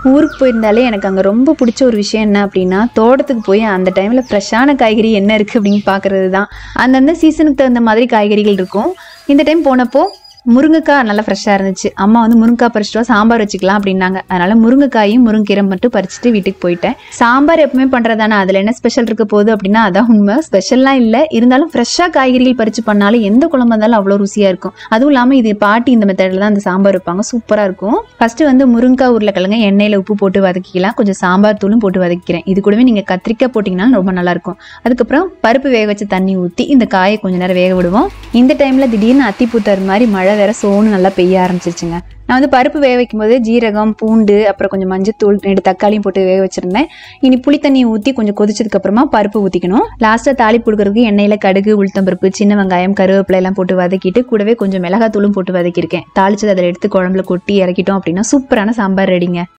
ஊருக்கு போயிருந்தாலே எனக்கு அங்கே ரொம்ப பிடிச்ச ஒரு விஷயம் என்ன அப்படின்னா தோட்டத்துக்கு போய் அந்த டைமில் ஃப்ரெஷ்ஷான காய்கறி என்ன இருக்குது அப்படின்னு பார்க்குறது தான் அந்தந்த சீசனுக்கு தகுந்த மாதிரி காய்கறிகள் இருக்கும் இந்த டைம் போனப்போ முருங்கைக்காய் நல்லா ஃப்ரெஷ்ஷாக இருந்துச்சு அம்மா வந்து முருங்கைக்காய் பறிச்சிட்டு வா சாம்பார் வச்சுக்கலாம் அப்படின்னாங்க அதனால முருங்கைக்காயும் முருங்கீரை மட்டும் பறிச்சுட்டு வீட்டுக்கு போயிட்டேன் சாம்பார் எப்பவுமே பண்ணுறதானே அதில் என்ன ஸ்பெஷல் இருக்க போகுது அப்படின்னா அதான் உண்மை ஸ்பெஷல்லாம் இல்லை இருந்தாலும் ஃப்ரெஷ்ஷாக காய்கறிகள் பறித்து பண்ணாலும் எந்த குழம்பு இருந்தாலும் அவ்வளோ ருசியாக இருக்கும் அதுவும் இல்லாமல் இது பாட்டி இந்த மெத்தடில் தான் அந்த சாம்பார் வைப்பாங்க சூப்பராக இருக்கும் ஃபஸ்ட்டு வந்து முருங்கைக்காய் உருளைக்கிழங்கு எண்ணெயில் உப்பு போட்டு வதக்கிக்கலாம் கொஞ்சம் சாம்பார் தூளும் போட்டு வதக்கிறேன் இது கூடவே நீங்கள் கத்திரிக்காய் போட்டிங்கனாலும் ரொம்ப நல்லாயிருக்கும் அதுக்கப்புறம் பருப்பு வேக வச்ச தண்ணி ஊற்றி இந்த காயை கொஞ்ச நேரம் வேக விடுவோம் இந்த டைமில் திடீர்னு அத்தி பூத்தார் மாதிரி மழை வேற சோன்னு நல்லா பெய்ய ஆரம்பிச்சிருச்சுங்க நான் வந்து பருப்பு வேக வைக்கும் போது ஜீரகம் பூண்டு அப்புறம் கொஞ்சம் மஞ்சத்தூள் ரெண்டு தக்காளியும் போட்டு வேக வச்சிருந்தேன் இனி புளி தண்ணி ஊற்றி கொஞ்சம் கொதிச்சதுக்கு அப்புறமா பருப்பு ஊற்றிக்கணும் லாஸ்ட்டாக தாளி கொடுக்கறதுக்கு எண்ணெயில் கடுகு உளுத்தம்பருப்பு சின்ன வெங்காயம் கருவேப்பிலை எல்லாம் போட்டு வதக்கிட்டு கூடவே கொஞ்சம் மிளகாத்தூளும் போட்டு வதக்கியிருக்கேன் தாளிச்சது அதில் எடுத்து குழம்புல கொட்டி இறக்கிட்டோம் அப்படின்னா சூப்பரான சாம்பார் ரெடிங்க